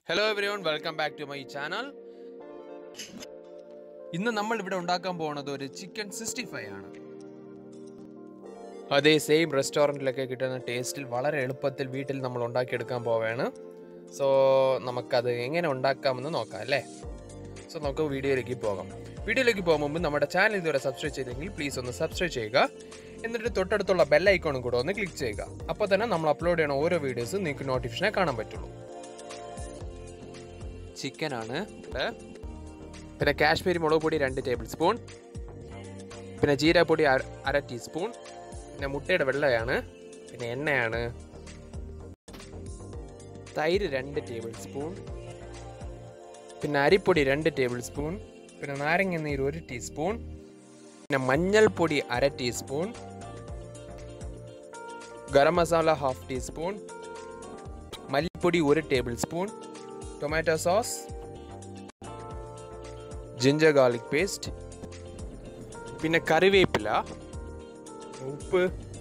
hello everyone welcome back to my channel ഇന്ന് നമ്മൾ ഇവിടെ ഉണ്ടാക്കാൻ പോകുന്നത് ഒരു ചിക്കൻ സിക്സ്റ്റി ഫൈവ് ആണ് അതേ സെയിം റെസ്റ്റോറൻറ്റിലൊക്കെ കിട്ടുന്ന ടേസ്റ്റിൽ വളരെ എളുപ്പത്തിൽ വീട്ടിൽ നമ്മൾ ഉണ്ടാക്കിയെടുക്കാൻ പോവുകയാണ് സോ നമുക്കത് എങ്ങനെ ഉണ്ടാക്കാമെന്ന് നോക്കാം അല്ലേ സോ നമുക്ക് വീഡിയോയിലേക്ക് പോകാം വീഡിയോയിലേക്ക് പോകും മുമ്പ് നമ്മുടെ ചാനൽ ഇതുവരെ സബ്സ്ക്രൈബ് ചെയ്തെങ്കിൽ പ്ലീസ് ഒന്ന് സബ്സ്ക്രൈബ് ചെയ്യുക എന്നിട്ട് തൊട്ടടുത്തുള്ള ബെൽ ഐക്കോണും കൂടെ ഒന്ന് ക്ലിക്ക് ചെയ്യുക അപ്പോൾ തന്നെ നമ്മൾ അപ്ലോഡ് ചെയ്യുന്ന ഓരോ വീഡിയോസും നിങ്ങൾക്ക് നോട്ടിഫിക്കേഷനെ കാണാൻ പറ്റുള്ളൂ ചിക്കനാണ് പിന്നെ കാശ്മീരി മുളക് പൊടി രണ്ട് ടേബിൾ സ്പൂൺ പിന്നെ ജീരപ്പൊടി അര- അര ടീസ്പൂൺ പിന്നെ മുട്ടയുടെ വെള്ളയാണ് പിന്നെ എണ്ണയാണ് തൈര് രണ്ട് ടേബിൾ സ്പൂൺ പിന്നെ അരിപ്പൊടി രണ്ട് ടേബിൾ സ്പൂൺ പിന്നെ നാരങ്ങ നീര് ഒരു ടീസ്പൂൺ പിന്നെ മഞ്ഞൾപ്പൊടി അര teaspoon garam masala half teaspoon മല്ലിപ്പൊടി ഒരു tablespoon tomato sauce ginger garlic paste പിന്നെ കറിവേപ്പില ഉപ്പ്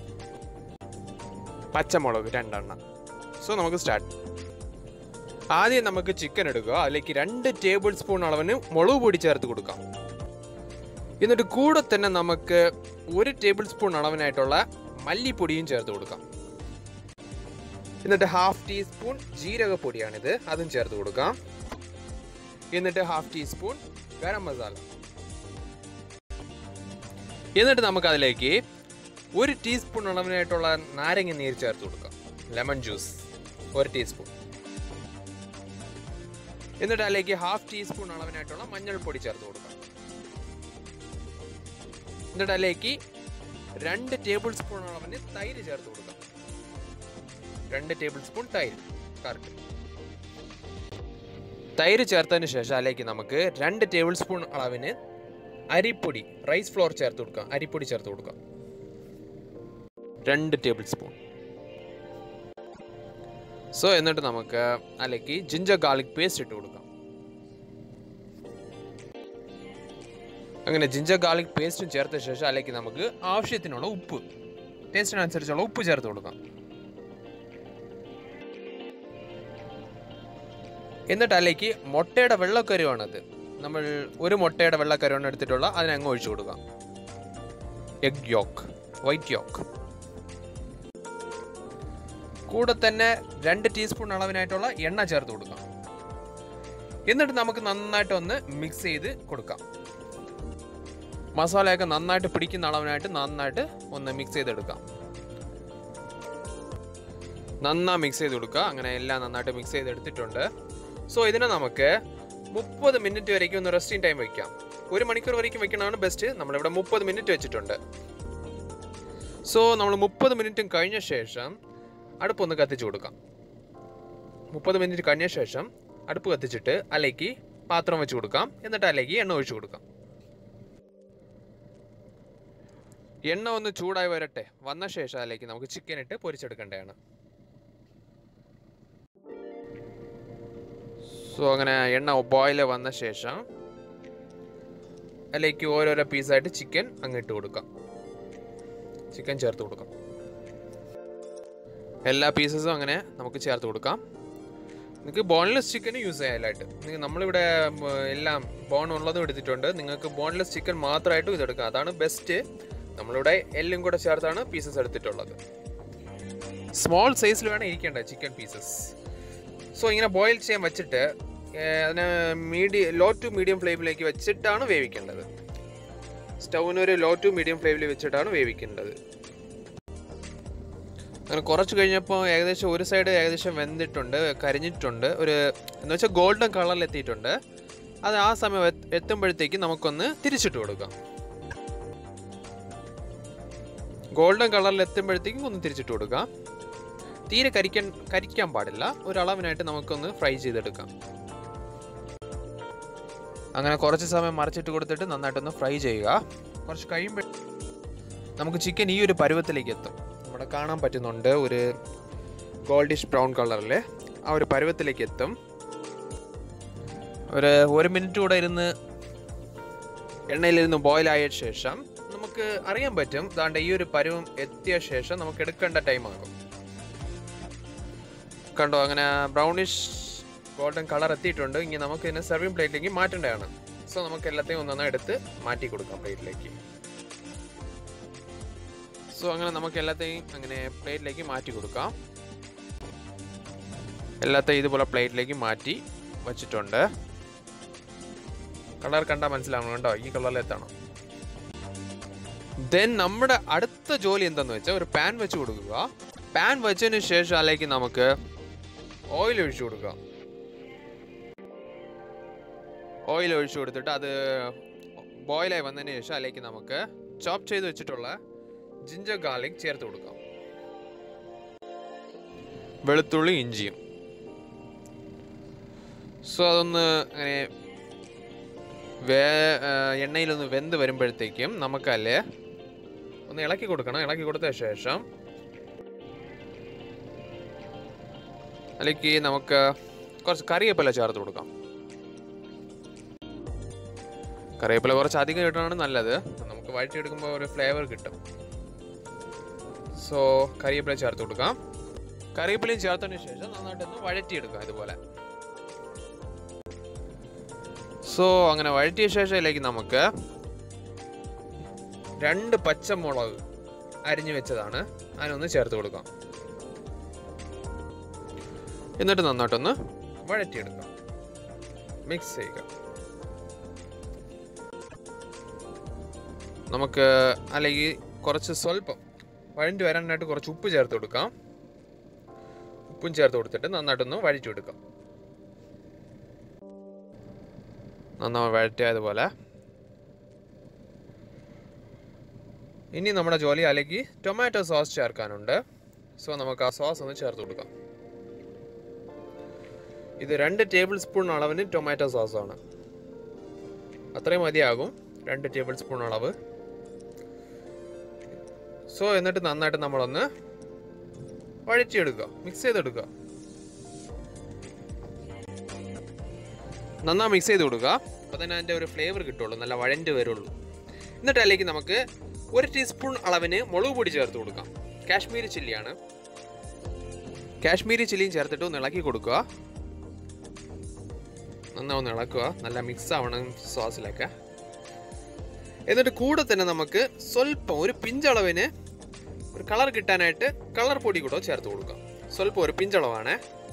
പച്ചമുളക് രണ്ടെണ്ണം സോ നമുക്ക് സ്റ്റാർട്ട് ആദ്യം നമുക്ക് ചിക്കൻ എടുക്കുക അതിലേക്ക് രണ്ട് ടേബിൾ സ്പൂൺ അളവിന് മുളക് പൊടി ചേർത്ത് കൊടുക്കാം എന്നിട്ട് കൂടെ തന്നെ നമുക്ക് ഒരു ടേബിൾ സ്പൂൺ അളവിനായിട്ടുള്ള മല്ലിപ്പൊടിയും ചേർത്ത് കൊടുക്കാം എന്നിട്ട് ഹാഫ് ടീസ്പൂൺ ജീരകപ്പൊടിയാണിത് അതും ചേർത്ത് കൊടുക്കാം എന്നിട്ട് ഹാഫ് ടീസ്പൂൺ ഗരം മസാല എന്നിട്ട് നമുക്ക് അതിലേക്ക് ഒരു ടീസ്പൂൺ അളവിനായിട്ടുള്ള നാരങ്ങ നീര് ചേർത്ത് കൊടുക്കാം ലെമൺ ജ്യൂസ് ഒരു ടീസ്പൂൺ എന്നിട്ട് അതിലേക്ക് ഹാഫ് ടീസ്പൂൺ അളവിനായിട്ടുള്ള മഞ്ഞൾപ്പൊടി ചേർത്ത് കൊടുക്കാം എന്നിട്ട് അതിലേക്ക് രണ്ട് ടേബിൾ സ്പൂൺ അളവിന് തൈര് ചേർത്ത് കൊടുക്കാം രണ്ട് ടേബിൾ സ്പൂൺ തൈര് കറക്റ്റ് തൈര് ചേർത്തതിന് ശേഷം അതിലേക്ക് നമുക്ക് രണ്ട് ടേബിൾ സ്പൂൺ അളവിന് അരിപ്പൊടി റൈസ് ഫ്ലോർ ചേർത്ത് കൊടുക്കാം അരിപ്പൊടി ചേർത്ത് കൊടുക്കാം രണ്ട് ടേബിൾ സ്പൂൺ സോ എന്നിട്ട് നമുക്ക് അതിലേക്ക് ജിഞ്ചർ ഗാർലിക് പേസ്റ്റ് ഇട്ട് കൊടുക്കാം അങ്ങനെ ജിഞ്ചർ ഗാർലിക് പേസ്റ്റും ചേർത്ത ശേഷം അതിലേക്ക് നമുക്ക് ആവശ്യത്തിനുള്ള ഉപ്പ് ടേസ്റ്റിനനുസരിച്ചുള്ള ഉപ്പ് ചേർത്ത് കൊടുക്കാം എന്നിട്ട് അതിലേക്ക് മുട്ടയുടെ വെള്ളക്കരുവാണത് നമ്മൾ ഒരു മുട്ടയുടെ വെള്ളക്കരുവാണ് എടുത്തിട്ടുള്ള അതിനങ്ങ് ഒഴിച്ചു കൊടുക്കാം എഗ് യോക്ക് വൈറ്റ് യോക്ക് കൂടെ തന്നെ രണ്ട് ടീസ്പൂൺ അളവിനായിട്ടുള്ള എണ്ണ ചേർത്ത് കൊടുക്കാം എന്നിട്ട് നമുക്ക് നന്നായിട്ട് ഒന്ന് മിക്സ് ചെയ്ത് കൊടുക്കാം മസാലയൊക്കെ നന്നായിട്ട് പിടിക്കുന്ന അളവിനായിട്ട് നന്നായിട്ട് ഒന്ന് മിക്സ് ചെയ്തെടുക്കാം നന്നാ മിക്സ് ചെയ്ത് കൊടുക്കുക അങ്ങനെ എല്ലാം നന്നായിട്ട് മിക്സ് ചെയ്തെടുത്തിട്ടുണ്ട് സോ ഇതിനെ നമുക്ക് മുപ്പത് മിനിറ്റ് വരേക്കും ഒന്ന് റെസ്റ്റിംഗ് ടൈം വെക്കാം ഒരു മണിക്കൂർ വരേക്കും വെക്കണതാണ് ബെസ്റ്റ് നമ്മളിവിടെ മുപ്പത് മിനിറ്റ് വെച്ചിട്ടുണ്ട് സോ നമ്മൾ മുപ്പത് മിനിറ്റും കഴിഞ്ഞ ശേഷം അടുപ്പൊന്ന് കത്തിച്ചു കൊടുക്കാം മുപ്പത് മിനിറ്റ് കഴിഞ്ഞ ശേഷം അടുപ്പ് കത്തിച്ചിട്ട് അതിലേക്ക് പാത്രം വെച്ച് കൊടുക്കാം എന്നിട്ട് അതിലേക്ക് എണ്ണ ഒഴിച്ചു കൊടുക്കാം എണ്ണ ഒന്ന് ചൂടായി വരട്ടെ വന്ന ശേഷം അതിലേക്ക് നമുക്ക് ചിക്കൻ ഇട്ട് പൊരിച്ചെടുക്കേണ്ടതാണ് സോ അങ്ങനെ എണ്ണ ബോയിൽ വന്ന ശേഷം അതിലേക്ക് ഓരോരോ പീസായിട്ട് ചിക്കൻ അങ്ങ് ഇട്ട് കൊടുക്കാം ചിക്കൻ ചേർത്ത് കൊടുക്കാം എല്ലാ പീസസും അങ്ങനെ നമുക്ക് ചേർത്ത് കൊടുക്കാം നിങ്ങൾക്ക് ബോൺലെസ് ചിക്കൻ യൂസ് ചെയ്യാനായിട്ട് നിങ്ങൾ നമ്മളിവിടെ ഉം, എല്ലാം ബോൺ ഉള്ളതും എടുത്തിട്ടുണ്ട് നിങ്ങൾക്ക് ബോൺലെസ് ചിക്കൻ മാത്രമായിട്ടും ഇതെടുക്കാം അതാണ് ബെസ്റ്റ് നമ്മളിവിടെ എല്ലും കൂടെ ചേർത്താണ് പീസസ് എടുത്തിട്ടുള്ളത് സ്മോൾ സൈസിൽ വേണം ഇരിക്കേണ്ടത് ചിക്കൻ പീസസ് സോ ഇങ്ങനെ ബോയിൽ ചെയ്യാൻ വെച്ചിട്ട് ഏർ, അതിനെ മീഡിയം ലോ ടു മീഡിയം ഫ്ലെയിമിലേക്ക് വെച്ചിട്ടാണ് വേവിക്കേണ്ടത് സ്റ്റൗവിന് ഒരു ലോ ടു മീഡിയം ഫ്ലെയിമിൽ വെച്ചിട്ടാണ് വേവിക്കേണ്ടത് അങ്ങനെ കുറച്ച് കഴിഞ്ഞപ്പോൾ ഏകദേശം ഒരു സൈഡ് ഏകദേശം വെന്തിട്ടുണ്ട് കരിഞ്ഞിട്ടുണ്ട് ഒരു എന്ന് വെച്ചാൽ ഗോൾഡൻ കളറിൽ എത്തിയിട്ടുണ്ട് അത് ആ സമയം എത്ത് എത്തുമ്പോഴത്തേക്ക് നമുക്കൊന്ന് തിരിച്ചിട്ട് കൊടുക്കാം ഗോൾഡൻ കളറിൽ എത്തുമ്പോഴത്തേക്കും ഒന്ന് തിരിച്ചിട്ട് കൊടുക്കാം തീരെ കരിക്കാൻ കരിക്കാൻ പാടില്ല ഒരു അളവിനായിട്ട് നമുക്കൊന്ന് ഫ്രൈ ചെയ്തെടുക്കാം അങ്ങനെ കുറച്ച് സമയം മറിച്ചിട്ട് കൊടുത്തിട്ട് നന്നായിട്ടൊന്ന് ഫ്രൈ ചെയ്യുക കുറച്ച് കഴിയുമ്പോൾ നമുക്ക് ചിക്കൻ ഈ ഒരു പരുവത്തിലേക്ക് എത്തും നമ്മുടെ കാണാൻ പറ്റുന്നുണ്ട് ഒരു ഗോൾഡിഷ് ബ്രൗൺ കളറിൽ ആ ഒരു പരുവത്തിലേക്ക് എത്തും ഒരു ഒരു മിനിറ്റ് കൂടെ ഇരുന്ന് എണ്ണയിലിരുന്ന് ബോയിൽ ആയ ശേഷം നമുക്ക് അറിയാൻ പറ്റും ദാണ്ട് ഈ ഒരു പരുവം എത്തിയ ശേഷം നമുക്ക് എടുക്കേണ്ട ടൈം ആകും കണ്ടോ അങ്ങനെ ബ്രൗണിഷ് ഗോൾഡൻ കളർ എത്തിയിട്ടുണ്ട് ഇനി നമുക്ക് ഇതിനെ സെർവിങ് പ്ലേറ്റിലേക്ക് മാറ്റേണ്ടതാണ് സോ നമുക്ക് എല്ലാത്തെയും ഒന്നൊന്ന് എടുത്ത് മാറ്റി കൊടുക്കാം പ്ലേറ്റിലേക്ക് സോ അങ്ങനെ നമുക്ക് എല്ലാത്തെയും അങ്ങനെ പ്ലേറ്റിലേക്ക് മാറ്റി കൊടുക്കാം എല്ലാത്തെയും ഇതുപോലെ പ്ലേറ്റിലേക്ക് മാറ്റി വച്ചിട്ടുണ്ട് കളർ കണ്ടാൽ മനസ്സിലാവണം കേട്ടോ ഈ കളറിൽ എത്തണം ദെൻ നമ്മുടെ അടുത്ത ജോലി എന്താന്ന് വെച്ചാൽ ഒരു പാൻ വെച്ച് കൊടുക്കുക പാൻ വെച്ചതിന് ശേഷം അതിലേക്ക് നമുക്ക് ഓയിൽ ഒഴിച്ചു കൊടുക്കുക ഓയിൽ ഒഴിച്ചു കൊടുത്തിട്ട് അത് ബോയിലായി വന്നതിന് ശേഷം അതിലേക്ക് നമുക്ക് ചോപ്പ് ചെയ്ത് വെച്ചിട്ടുള്ള ജിഞ്ചർ ഗാർലിക് ചേർത്ത് കൊടുക്കാം വെളുത്തുള്ളി ഇഞ്ചിയും സോ അതൊന്ന് അങ്ങനെ വേ ആ, എണ്ണയിലൊന്ന് വെന്ത് വരുമ്പോഴത്തേക്കും നമുക്കല്ലേ ഒന്ന് ഇളക്കി കൊടുക്കണം ഇളക്കി കൊടുത്ത ശേഷം അതിലേക്ക് നമുക്ക് കുറച്ച് കറിവേപ്പില ചേർത്ത് കൊടുക്കാം കറിവേപ്പില കുറച്ച് അധികം ഇടണമാണ് നല്ലത് നമുക്ക് വഴറ്റിയെടുക്കുമ്പോൾ ഒരു ഫ്ലേവർ കിട്ടും സോ കറിവേപ്പില ചേർത്ത് കൊടുക്കാം കറിവേപ്പിലയും ചേർത്തതിന് ശേഷം നന്നായിട്ടൊന്ന് വഴറ്റിയെടുക്കാം ഇതുപോലെ സോ അങ്ങനെ വഴറ്റിയ ശേഷം ഇതിലേക്ക് നമുക്ക് രണ്ട് പച്ചമുളക് അരിഞ്ഞു വെച്ചതാണ് അതിനൊന്ന് ചേർത്ത് കൊടുക്കാം എന്നിട്ട് നന്നായിട്ടൊന്ന് വഴറ്റിയെടുക്കാം മിക്സ് ചെയ്യുക നമുക്ക് അല്ലെങ്കിൽ കുറച്ച് സ്വല്പം വഴണ്ടി വരാനായിട്ട് കുറച്ച് ഉപ്പ് ചേർത്ത് കൊടുക്കാം ഉപ്പും ചേർത്ത് കൊടുത്തിട്ട് നന്നായിട്ടൊന്ന് വഴറ്റി എടുക്കാം നന്നായി വഴറ്റിയതുപോലെ ഇനി നമ്മുടെ ജോലി അല്ലെങ്കിൽ ടൊമാറ്റോ സോസ് ചേർക്കാനുണ്ട് സോ നമുക്ക് ആ സോസ് ഒന്ന് ചേർത്ത് കൊടുക്കാം ഇത് രണ്ട് ടേബിൾ സ്പൂൺ അളവിന് ടൊമാറ്റോ സോസാണ് അത്രയും മതിയാകും രണ്ട് ടേബിൾ സ്പൂൺ അളവ് സോ എന്നിട്ട് നന്നായിട്ട് നമ്മളൊന്ന് വഴറ്റിയെടുക്കുക മിക്സ് ചെയ്തെടുക്കുക നന്നാ മിക്സ് ചെയ്ത് കൊടുക്കുക അപ്പോൾ തന്നെ അതിൻ്റെ ഒരു ഫ്ലേവർ കിട്ടുള്ളൂ നല്ല വഴണ്ട് വരുള്ളൂ എന്നിട്ട് അതിലേക്ക് നമുക്ക് ഒരു ടീസ്പൂൺ അളവിന് മുളക് പൊടി ചേർത്ത് കൊടുക്കാം കാശ്മീരി ചില്ലിയാണ് കാശ്മീരി ചില്ലിയും ചേർത്തിട്ട് ഒന്ന് ഇളക്കി കൊടുക്കുക നന്നാ ഒന്ന് ഇളക്കുക നല്ല മിക്സ് ആവണം സോസിലൊക്കെ എന്നിട്ട് കൂടെ തന്നെ നമുക്ക് സ്വല്പം ഒരു പിഞ്ചളവിന് ഒരു കളർ കിട്ടാനായിട്ട് കളർ പൊടി കൂടെ ചേർത്ത് കൊടുക്കാം സ്വല്പം ഒരു പിഞ്ചളവാണ്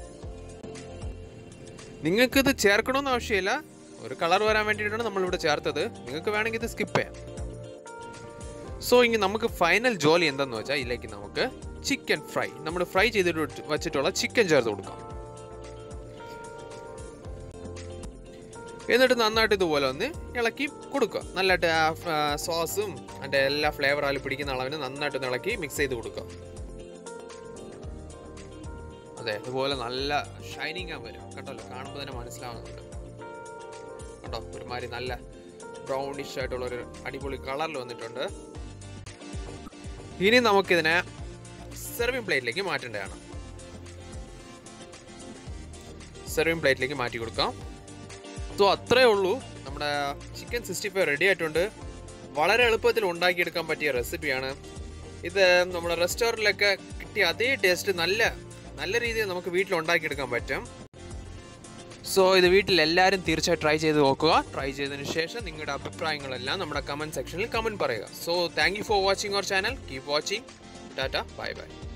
നിങ്ങൾക്ക് ഇത് ചേർക്കണമെന്ന് ആവശ്യമില്ല ഒരു കളർ വരാൻ വേണ്ടിയിട്ടാണ് നമ്മളിവിടെ ചേർത്തത് നിങ്ങൾക്ക് വേണമെങ്കിൽ ഇത് സ്കിപ്പ് ചെയ്യാം സോ ഇനി നമുക്ക് ഫൈനൽ ജോലി എന്താന്ന് വെച്ചാൽ ഇതിലേക്ക് നമുക്ക് ചിക്കൻ ഫ്രൈ നമ്മൾ ഫ്രൈ ചെയ്തിട്ട് വെച്ചിട്ടുള്ള ചിക്കൻ ചേർത്ത് കൊടുക്കാം എന്നിട്ട് നന്നായിട്ട് ഇതുപോലെ ഒന്ന് ഇളക്കി കൊടുക്കുക നല്ലതായിട്ട് ആ സോസും അതിൻ്റെ എല്ലാ ഫ്ലേവർ അതിൽ പിടിക്കുന്ന അളവിന് നന്നായിട്ട് ഒന്ന് ഇളക്കി മിക്സ് ചെയ്ത് കൊടുക്കുക അതെ ഇതുപോലെ നല്ല ഷൈനിങ് ആ വരും കണ്ടല്ലോ കാണുമ്പോൾ തന്നെ മനസ്സിലാവുന്നുണ്ട് കണ്ടോ ഒരുമാതിരി നല്ല ബ്രൗണിഷ് ആയിട്ടുള്ള ഒരു അടിപൊളി കളറിൽ വന്നിട്ടുണ്ട് ഇനി നമുക്കിതിനെ സെർവിങ് പ്ലേറ്റിലേക്ക് മാറ്റേണ്ടതാണ് സെർവിങ് പ്ലേറ്റിലേക്ക് മാറ്റി കൊടുക്കാം സോ അത്രേ ഉള്ളൂ നമ്മുടെ ചിക്കൻ സിക്സ്റ്റി ഫൈവ് റെഡി ആയിട്ടുണ്ട് വളരെ എളുപ്പത്തിൽ ഉണ്ടാക്കിയെടുക്കാൻ പറ്റിയ റെസിപ്പിയാണ് ഇത് നമ്മുടെ റെസ്റ്റോറൻറ്റിലൊക്കെ കിട്ടിയ അതേ ടേസ്റ്റ് നല്ല നല്ല രീതിയിൽ നമുക്ക് വീട്ടിൽ ഉണ്ടാക്കിയെടുക്കാൻ പറ്റും സോ ഇത് വീട്ടിൽ എല്ലാവരും തീർച്ചയായും ട്രൈ ചെയ്ത് നോക്കുക ട്രൈ ചെയ്തതിന് ശേഷം നിങ്ങളുടെ അഭിപ്രായങ്ങളെല്ലാം നമ്മുടെ കമൻറ്റ് സെക്ഷനിൽ കമൻറ്റ് പറയുക so thank you for watching our channel keep watching tata bye by